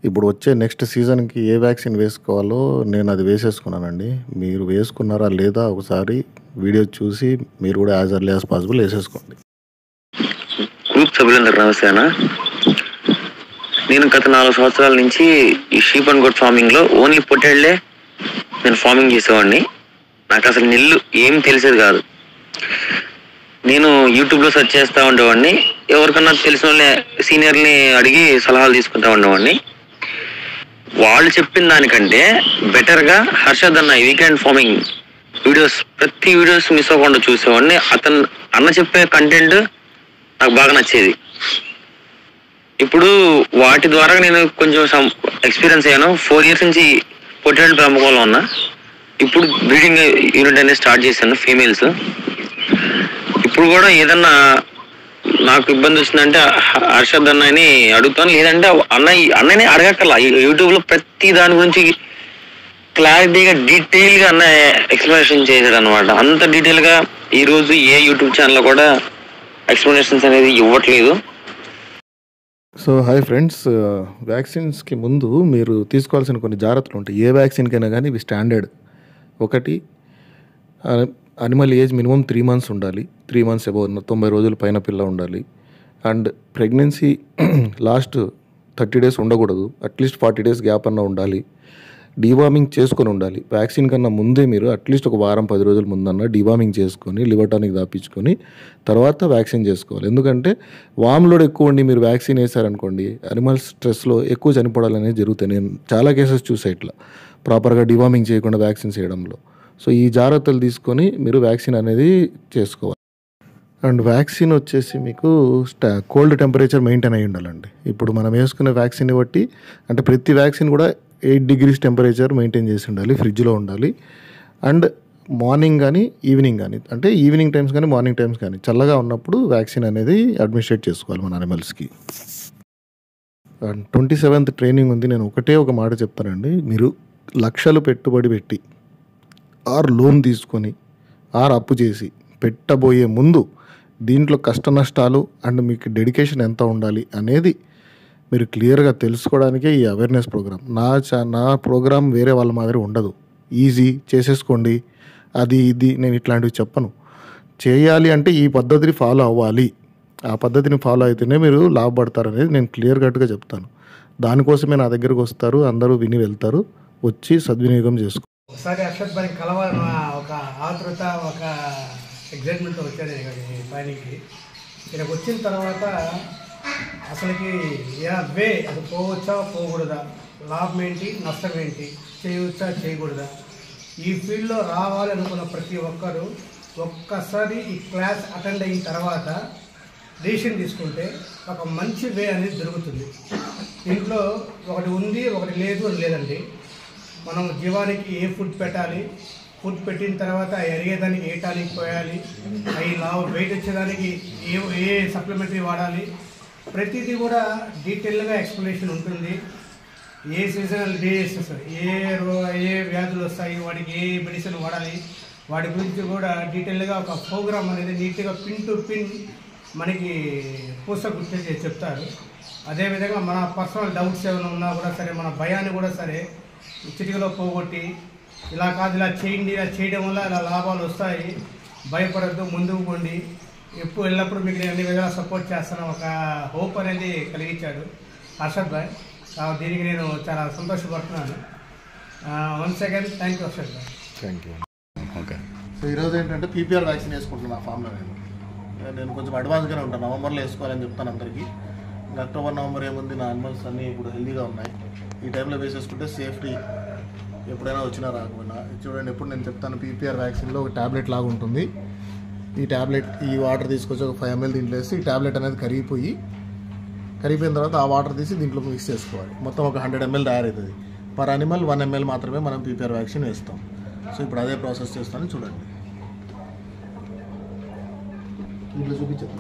ఇప్పుడు వచ్చే నెక్స్ట్ సీజన్‌కి ఏ వ్యాక్సిన్ వేసుకోవాలో నేను అది వేసేసుకున్నానండి. మీరు వేసుకున్నారా లేదా ఒకసారి వీడియో చూసి మీరు కూడా యాజ్ ఎర్లీ యాజ్ పాసిబుల్ వేసేసుకోండి. గ్రూప్ సభ్యులందరూ నమస్తే అన్న నేను గత నాలుగు సంవత్సరాల నుంచి ఈ షీప్ అండ్ గోట్ ఫార్మింగ్ లో ఓన్లీ పొట్టేళ్లే నేను ఫార్మింగ్ చేసేవాడిని నాకు అసలు నిల్లు ఏం తెలిసేది కాదు నేను యూట్యూబ్ లో సెర్చ్ చేస్తా ఉండేవాడిని ఎవరికన్నా తెలిసిన వాళ్ళని సీనియర్ని అడిగి సలహాలు తీసుకుంటా ఉండేవాడిని వాళ్ళు చెప్పిన దానికంటే బెటర్ గా హర్షద్ అన్న వీకెండ్ ఫార్మింగ్ వీడియోస్ ప్రతి వీడియోస్ మిస్ అవ్వకుండా చూసేవాడిని అతను అన్న చెప్పే కంటెంట్ నాకు బాగా నచ్చేది ఇప్పుడు వాటి ద్వారా నేను కొంచెం ఎక్స్పీరియన్స్ అయ్యాను ఫోర్ ఇయర్స్ నుంచి పొట్టేళ్ళ పెంపకంలో ఉన్నా ఇప్పుడు బ్రీడింగ్ యూనిట్ అనేది స్టార్ట్ చేశాను ఫీమేల్స్ ఇప్పుడు కూడా ఏదన్నా నాకు ఇబ్బంది వచ్చిందంటే హ- హర్షద్ అన్నని అడుగుతాను లేదంటే అన్నయ్య అన్నని అడగక్కర్లా యూట్యూబ్ లో ప్రతి దాని గురించి క్లారిటీగా డీటెయిల్ గా అన్న ఎక్స్ప్లెనేషన్ చేశాడు అనమాట అంత డీటెయిల్ గా ఈ రోజు ఏ యూట్యూబ్ ఛానల్ కూడా ఎక్స్ప్లెనేషన్స్ అనేది ఇవ్వట్లేదు సో హాయ్ ఫ్రెండ్స్ వ్యాక్సిన్స్కి ముందు మీరు తీసుకోవాల్సిన కొన్ని జాగ్రత్తలు ఉంటాయి ఏ వ్యాక్సిన్కైనా కానీ ఇవి స్టాండర్డ్ ఒకటి animal age minimum three months ఉండాలి త్రీ మంత్స్ అబౌవ్ తొంభై రోజుల పైన పిల్ల ఉండాలి and pregnancy last thirty days ఉండకూడదు అట్లీస్ట్ ఫార్టీ డేస్ గ్యాప్ అన్న ఉండాలి డీవార్మింగ్ చేసుకొని ఉండాలి వ్యాక్సిన్ కన్నా ముందే మీరు అట్లీస్ట్ ఒక వారం పది రోజుల ముందన్న డీవార్మింగ్ చేసుకొని లివర్ టానిక్ దాపించుకొని తర్వాత వ్యాక్సిన్ చేసుకోవాలి ఎందుకంటే వామ్ లోడ్ ఎక్కువ ఉండి మీరు వ్యాక్సిన్ వేసారనుకోండి అనిమల్స్ స్ట్రెస్లో ఎక్కువ చనిపోవడాలు అనేది జరుగుతాయి నేను చాలా కేసెస్ చూసా ఇట్లా ప్రాపర్గా డివార్మింగ్ చేయకుండా వ్యాక్సిన్స్ వేయడంలో సో ఈ జాగ్రత్తలు తీసుకొని మీరు వ్యాక్సిన్ అనేది చేసుకోవాలి అండ్ వ్యాక్సిన్ వచ్చేసి మీకు స్టా కోల్డ్ టెంపరేచర్ మెయింటైన్ అయి ఉండాలండి ఇప్పుడు మనం వేసుకునే వ్యాక్సిన్ బట్టి అంటే ప్రతి వ్యాక్సిన్ కూడా ఎయిట్ డిగ్రీస్ టెంపరేచర్ మెయింటైన్ చేసి ఉండాలి ఫ్రిడ్జ్లో ఉండాలి అండ్ మార్నింగ్ కానీ ఈవినింగ్ కానీ అంటే ఈవినింగ్ టైమ్స్ కానీ మార్నింగ్ టైమ్స్ కానీ చల్లగా ఉన్నప్పుడు వ్యాక్సిన్ అనేది అడ్మినిస్ట్రేట్ చేసుకోవాలి మన అనిమల్స్కి అండ్ ట్వంటీ సెవెంత్ ట్రైనింగ్ ఉంది నేను ఒకటే ఒక మాట చెప్తానండి మీరు లక్షలు పెట్టుబడి పెట్టి ఆర్ లోన్ తీసుకొని ఆర్ అప్పు చేసి పెట్టబోయే ముందు దీంట్లో కష్ట నష్టాలు అండ్ మీకు డెడికేషన్ ఎంత ఉండాలి అనేది మీరు క్లియర్గా తెలుసుకోవడానికే ఈ అవేర్నెస్ ప్రోగ్రామ్ నా చా నా ప్రోగ్రామ్ వేరే వాళ్ళ మాదిరి ఉండదు ఈజీ చేసేసుకోండి అది ఇది నేను ఇట్లాంటివి చెప్పను చేయాలి అంటే ఈ పద్ధతిని ఫాలో అవ్వాలి ఆ పద్ధతిని ఫాలో అయితేనే మీరు లాభపడతారు అనేది నేను క్లియర్ కట్గా చెప్తాను దానికోసమే నా దగ్గరకు వస్తారు అందరూ విని వెళ్తారు వచ్చి సద్వినియోగం చేసుకో ఒకసారి అక్షత్ బారి కలవాలన్న ఒక ఆతృత ఒక ఎగ్జైట్మెంట్తో వచ్చాను నేను ఇక్కడికి ట్రైనింగ్కి ఇక్కడికి వచ్చిన తర్వాత అసలుకి ఏ వే అది పోవచ్చా పోకూడదా లాభం ఏంటి నష్టం ఏంటి చేయవచ్చా చేయకూడదా ఈ ఫీల్డ్లో రావాలి అనుకున్న ప్రతి ఒక్కరూ ఒక్కసారి ఈ క్లాస్ అటెండ్ అయిన తర్వాత డెసిషన్ తీసుకుంటే ఒక మంచి వే అనేది దొరుకుతుంది దీంట్లో ఒకటి ఉంది ఒకటి లేదు అని లేదండి మనం జీవానికి ఏ ఫుడ్ పెట్టాలి ఫుడ్ పెట్టిన తర్వాత ఎరిగేదానికి ఏ టానిక్ పోయాలి అవి లావు వెయిట్ వచ్చేదానికి ఏ ఏ సప్లిమెంటరీ వాడాలి ప్రతిదీ కూడా డీటెయిల్గా ఎక్స్ప్లెనేషన్ ఉంటుంది ఏ సీజనల్ డిజీసెస్ ఏ రో ఏ వ్యాధులు వస్తాయి వాటికి ఏ మెడిసిన్ వాడాలి వాటి గురించి కూడా డీటెయిల్గా ఒక ప్రోగ్రామ్ అనేది నీట్గా పిన్ టు పిన్ మనకి పుస్తకం గుర్తు చేసి చెప్తారు అదేవిధంగా మన పర్సనల్ డౌట్స్ ఏమైనా ఉన్నా కూడా సరే మన భయాన్ని కూడా సరే చిటికలో పోగొట్టి ఇలా కాదు ఇలా చేయండి ఇలా చేయడం వల్ల ఇలా లాభాలు వస్తాయి భయపడద్దు ముందుకు పోండి ఎప్పుడు ఎల్లప్పుడూ మీకు నేను అన్ని విధాలా సపోర్ట్ చేస్తాను ఒక హోప్ అనేది కలిగించాడు హర్షద్ భాయ్ ఆ, దీనికి నేను చాలా సంతోషపడుతున్నాను one second thank you Harshad bhai thank you okay so ఈరోజు ఏంటంటే పీపీఆర్ వ్యాక్సిన్ వేసుకుంటున్నాను ఆ ఫామ్లో నేను నేను కొంచెం అడ్వాన్స్గానే ఉంటాను నవంబర్లో వేసుకోవాలని చెప్తాను అందరికీ ఇంకా అక్టోబర్ నవంబర్ ఏముంది నా అనిమల్స్ అన్నీ ఇప్పుడు హెల్దీగా ఉన్నాయి ఈ టైంలో వేసేసుకుంటే సేఫ్టీ ఎప్పుడైనా వచ్చినా రాకపోయినా ఇది చూడండి ఎప్పుడు నేను చెప్తాను పీపీఆర్ వ్యాక్సిన్లో ఒక ట్యాబ్లెట్ లాగా ఉంటుంది ఈ ట్యాబ్లెట్ ఈ వాటర్ తీసుకొచ్చి ఒక ఫైవ్ ఎంఎల్ దీంట్లో వేసి ఈ ట్యాబ్లెట్ అనేది కరిగిపోయి కరిగిపోయిన తర్వాత ఆ వాటర్ తీసి దీంట్లో మిక్స్ చేసుకోవాలి మొత్తం ఒక హండ్రెడ్ ఎంఎల్ తయారవుతుంది పర్ అనిమల్ వన్ ఎంఎల్ మాత్రమే మనం పీపీఆర్ వ్యాక్సిన్ వేస్తాం సో ఇప్పుడు అదే ప్రాసెస్ చేస్తాను చూడండి దీంట్లో చూపించదు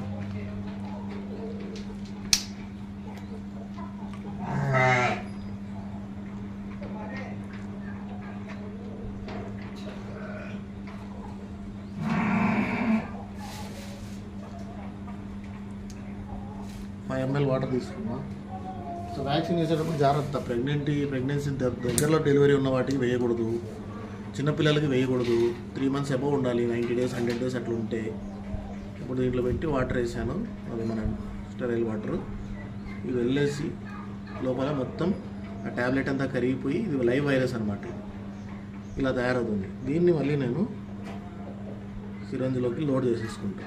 ఫైవ్ ఎంఎల్ వాటర్ తీసుకున్నా సో వ్యాక్సిన్ వేసేటప్పుడు జాగ్రత్త ప్రెగ్నెంట్ ప్రెగ్నెన్సీ దగ్గరలో డెలివరీ ఉన్న వాటికి వేయకూడదు చిన్నపిల్లలకి వేయకూడదు త్రీ మంత్స్ అబవ్ ఉండాలి నైంటీ డేస్ హండ్రెడ్ డేస్ అట్లా ఉంటే ఇప్పుడు దీంట్లో పెట్టి వాటర్ వేసాను అది మన స్టెరైల్ వాటర్ ఇవి వెళ్ళేసి లోపల మొత్తం ఆ ట్యాబ్లెట్ అంతా కరిగిపోయి ఇది లైవ్ వైరస్ అనమాట ఇలా తయారవుతుంది దీన్ని మళ్ళీ నేను సిరంజ్లోకి లోడ్ చేసేసుకుంటాను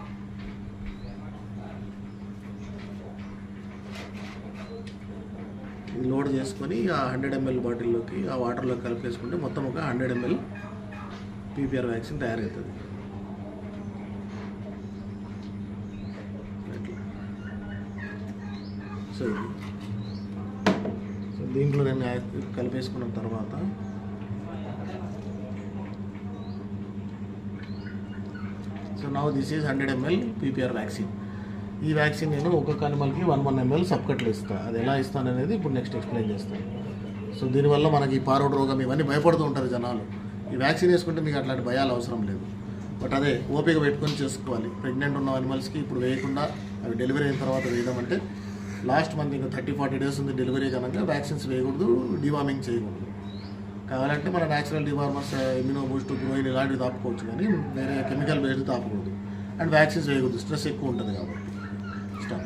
ఇది లోడ్ చేసుకొని ఆ హండ్రెడ్ ఎంఎల్ బాటిల్లోకి ఆ వాటర్లో కలిపేసుకుంటే మొత్తం ఒక హండ్రెడ్ ఎంఎల్ పీపీఆర్ వ్యాక్సిన్ తయారవుతుంది ఇట్లా. సో ఇది సో దీంట్లో నేను యాడ్ కలిపేసుకున్న తర్వాత so now this is hundred ML PPR vaccine ఈ వ్యాక్సిన్ నేను ఒక్కొక్క అనిమల్కి వన్ వన్ ఎంఎల్ సబ్కట్లు ఇస్తాను అది ఎలా ఇస్తాను అనేది ఇప్పుడు నెక్స్ట్ ఎక్స్ప్లెయిన్ చేస్తాను సో దీనివల్ల మనకి పారోడ్ రోగం ఇవన్నీ భయపడుతూ ఉంటారు జనాలు ఈ వ్యాక్సిన్ వేసుకుంటే మీకు అట్లాంటి భయాలు అవసరం లేదు బట్ అదే ఓపిక పెట్టుకొని చేసుకోవాలి ప్రెగ్నెంట్ ఉన్న అనిమల్స్కి ఇప్పుడు వేయకుండా అవి డెలివరీ అయిన తర్వాత వేయదామంటే లాస్ట్ మంత్ ఇంకా థర్టీ ఫార్టీ డేస్ ఉంది డెలివరీ కనుక వ్యాక్సిన్స్ వేయకూడదు డివార్మింగ్ చేయకూడదు కావాలంటే మన న్యాచురల్ డివార్మర్స్ ఇమ్యూనో బూస్ట్ గ్రోయిన్ ఇలాంటివి తాపుకోవచ్చు కానీ వేరే కెమికల్ బేస్డ్ తాపకూడదు అండ్ వ్యాక్సిన్స్ వేయకూడదు స్ట్రెస్ ఎక్కువ ఉంటుంది కాబట్టి స్టార్ట్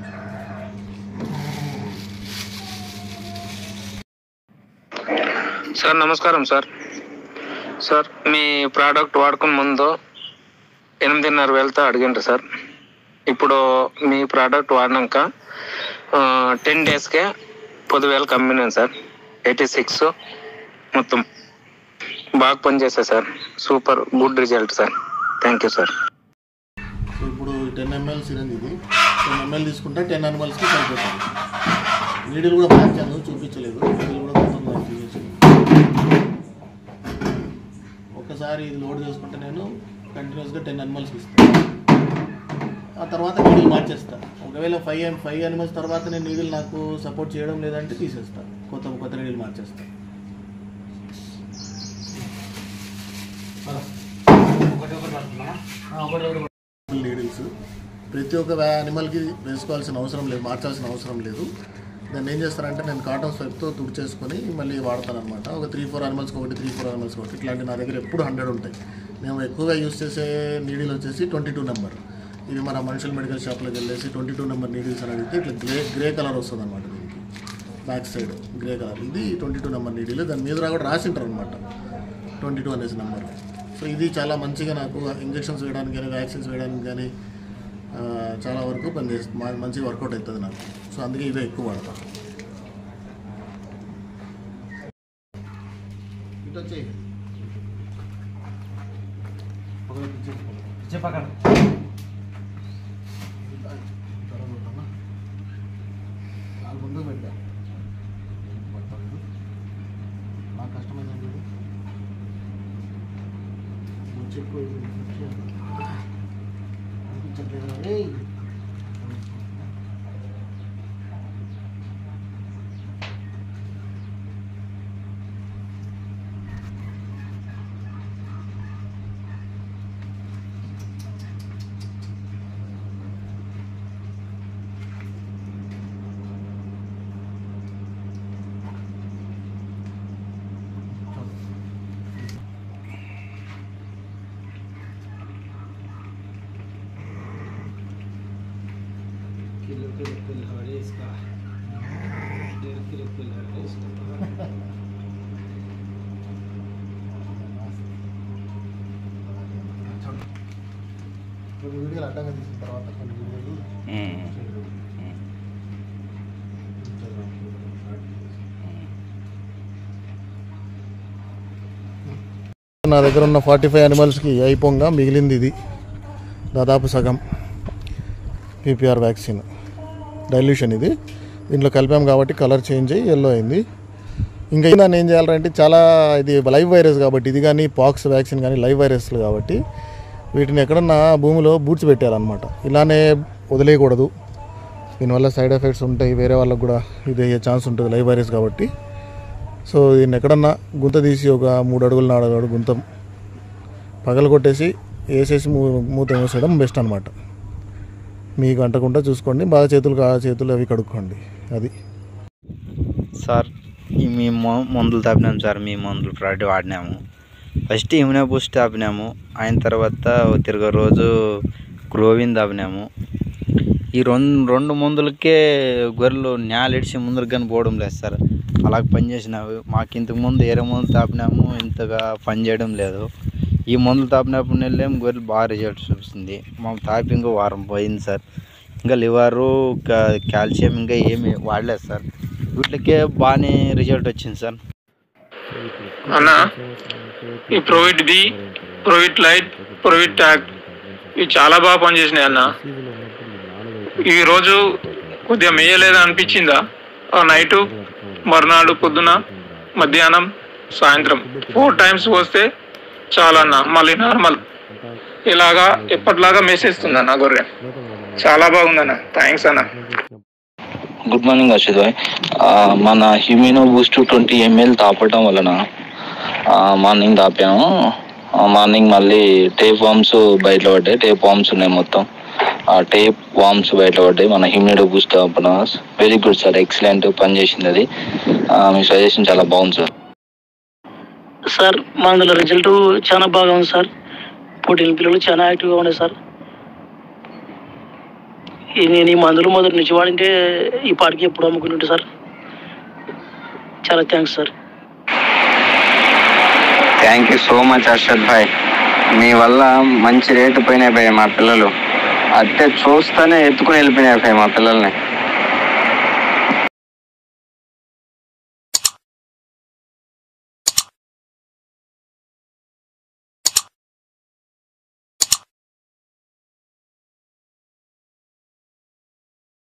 సార్ నమస్కారం సార్ సార్ మీ ప్రోడక్ట్ వాడుకుని ముందు ఎనిమిదిన్నర వేలతో అడిగిండ్రు సార్ ఇప్పుడు మీ ప్రోడక్ట్ వాడినాక టెన్ డేస్కే పదివేలకు అమ్మినాను సార్ ఎయిటీ సిక్స్ మొత్తం బాగా పనిచేస్తా sir super good result sir thank you sir so ఇప్పుడు టెన్ ఎంఎల్ సిరంజ్ ఇది టెన్ ఎంఎల్ తీసుకుంటే టెన్ అనిమల్స్కి సరిపోతుంది నీడిల్ కూడా మార్చాను చూపించలేదు నీడిల్ కూడా మొత్తం నాకు తీసేసి ఒకసారి ఇది లోడ్ చేసుకుంటే నేను కంటిన్యూస్గా టెన్ అనిమల్స్కి ఇస్తాను ఆ తర్వాత నీడిల్ మార్చేస్తా ఒకవేళ ఫైవ్ ఫైవ్ అనిమల్స్ తర్వాత నేను నీడిల్ నాకు సపోర్ట్ చేయడం లేదంటే తీసేస్తా కొత్త కొత్త నీడిల్ మార్చేస్తా ఒకటి ఒకటి పడుతున్నామా నీడిల్స్ ప్రతి ఒక్క వ్యా- అనిమల్కి వేసుకోవాల్సిన అవసరం లేదు మార్చాల్సిన అవసరం లేదు దాన్ని ఏం చేస్తారంటే నేను కాటన్ స్వెప్తో తుడిచేసుకొని మళ్ళీ వాడతాను అనమాట ఒక త్రీ ఫోర్ అనిమల్స్కి ఒకటి త్రీ ఫోర్ అనిమల్స్కి ఒకటి ఇట్లాంటి నా దగ్గర ఎప్పుడు హండ్రెడ్ ఉంటాయి మేము ఎక్కువగా యూస్ చేసే నీడిల్ వచ్చేసి ట్వంటీ టూ నెంబర్ ఇవి మన మనుషుల మెడికల్ షాప్లోకి వెళ్ళేసి ట్వంటీ టూ నెంబర్ నీడిల్స్ అని అడిగితే ఇట్లా గ్రే గ్రే కలర్ వస్తుంది అనమాట దీనికి బ్యాక్ సైడ్ గ్రే కలర్ ఇది ట్వంటీ టూ నెంబర్ నీడిల్ దాని మీద కూడా రాసింటారు అనమాట ట్వంటీ టూ అనేసి నెంబర్ సో ఇది చాలా మంచిగా నాకు ఇంజెక్షన్స్ వేయడానికి కానీ వ్యాక్సిన్స్ వేయడానికి కానీ ఆ, చాలా వరకు పనిచేస్తుంది మా- మంచిగా వర్కౌట్ అవుతుంది నాకు సో అందుకే ఇవే ఎక్కువ వాడతాను ఇటు వచ్చేయి ఒకవైపు ఇచ్చేసి పో. చెప్పకండి నాలుగు ముందుకు పెట్టా పడతాడు. నాకు కష్టమైందండి ఇది. మంచి ఎక్కువ ఇది. అనిపించట్లేదు. ఏయ్. किलो किलो किलो है इसका डेढ़ किलो किलो है इसका కొన్ని వీడియోలు అడ్డంగా తీసిన తర్వాత కొన్ని వీడియోలు నా దగ్గర ఉన్న ఫార్టీ ఫైవ్ అనిమల్స్కి అయిపోగా మిగిలింది ఇది దాదాపు సగం పీపీఆర్ వ్యాక్సిన్ డైల్యూషన్ ఇది దీంట్లో కలిపాం కాబట్టి కలర్ చేంజ్ అయ్యి ఎల్లో అయింది ఇంకా దాన్ని ఏం చేయాలంటే చాలా ఇది లైవ్ వైరస్ కాబట్టి ఇది కానీ పాక్స్ వ్యాక్సిన్ కానీ లైవ్ వైరస్లు కాబట్టి వీటిని ఎక్కడన్నా భూమిలో బూడ్చి పెట్టారనమాట ఇలానే వదిలేయకూడదు దీనివల్ల సైడ్ ఎఫెక్ట్స్ ఉంటాయి వేరే వాళ్ళకు కూడా ఇది అయ్యే ఛాన్స్ ఉంటుంది లైవ్ వైరస్ కాబట్టి సో దీన్ని ఎక్కడన్నా గుంత తీసి ఒక మూడు అడుగులు నాలుగు అడుగు గుంత పగల కొట్టేసి వేసేసి మూ మూత మూసేయడం బెస్ట్ అనమాట మీకు అంటకుండా చూసుకోండి బాగా చేతులు కా చేతులు అవి కడుక్కోండి అది సార్ ఈ మీ మొ- మందులు తాపినాము సార్ మీ మందులు ప్రాడక్ట్ వాడినాము ఫస్ట్ ఇమ్యూనో బూస్ట్ తాపినాము అయిన తర్వాత తిరగ రోజు గ్రోవిన్ తాపినాము ఈ రెండు రెండు మందులకే గొర్రెలు నేలిడిచి ముందరకు కానీ పోవడం లేదు సార్ అలాగ పనిచేసినవి మాకు ఇంతకు ముందు ఏరే మందులు తాపినాము ఇంతగా పని చేయడం లేదు ఈ మందులు తాపినప్పుడు వెళ్ళాము గొర్రెలు బాగా రిజల్ట్ చూపిస్తుంది మాకు తాపి ఇంకా వారం పోయింది సార్ ఇంకా లివరు కాల్షియం ఇంకా ఏమి వాడలేదు సార్ వీటికే బాగానే రిజల్ట్ వచ్చింది సార్ అన్న ఈ Provit the Provit light Provit tag ఇవి చాలా బాగా పనిచేసినాయి అన్న ఈ రోజు కొద్దిగా మేయలేదా అనిపించిందా ఆ నైటు మరునాడు పొద్దున మధ్యాహ్నం సాయంత్రం ఫోర్ టైమ్స్ వస్తే చాలా అన్న మళ్ళీ నార్మల్ ఇలాగా ఎప్పటిలాగా మేసేస్తుంది అన్న గొర్రె చాలా బాగుందన్న థ్యాంక్స్ అన్న గుడ్ మార్నింగ్ అశ్విత్ భాయ్ ఆ, మన హ్యూమినో బూస్ట్ ట్వంటీ ఎంఎల్ తాపటం వలన ఆ, మార్నింగ్ తాపాము ఆ, మార్నింగ్ మళ్ళీ టేప్ వామ్స్ బయట పడ్డాయి టేప్ వామ్స్ ఉన్నాయి మొత్తం ఆ టేప్ వామ్స్ బయట పడ్డాయి మన హ్యూమినో బూస్ట్ తాపడం వెరీ గుడ్ సార్ ఎక్సలెంట్ పని చేసింది అది ఆ, మీ సజెషన్ చాలా బాగుంది సార్ సార్ మా అందులో రిజల్ట్ చాలా బాగా ఉంది సార్ పుట్టిన పిల్లలు చాలా యాక్టివ్గా ఉన్నాయి సార్ ఈ నేను ఈ మందులు మొదటి నుంచి వాడింటే ఈ పాటికి ఎప్పుడు అమ్ముకుంటుంటే సార్ చాలా thanks sir thank you so much Arshad bhai మీ వల్ల మంచి రేటు పోయినాయి భాయ్ మా పిల్లలు అట్టే చూస్తూనే ఎత్తుకుని వెళ్ళిపోయినాయి భాయ్ మా పిల్లల్ని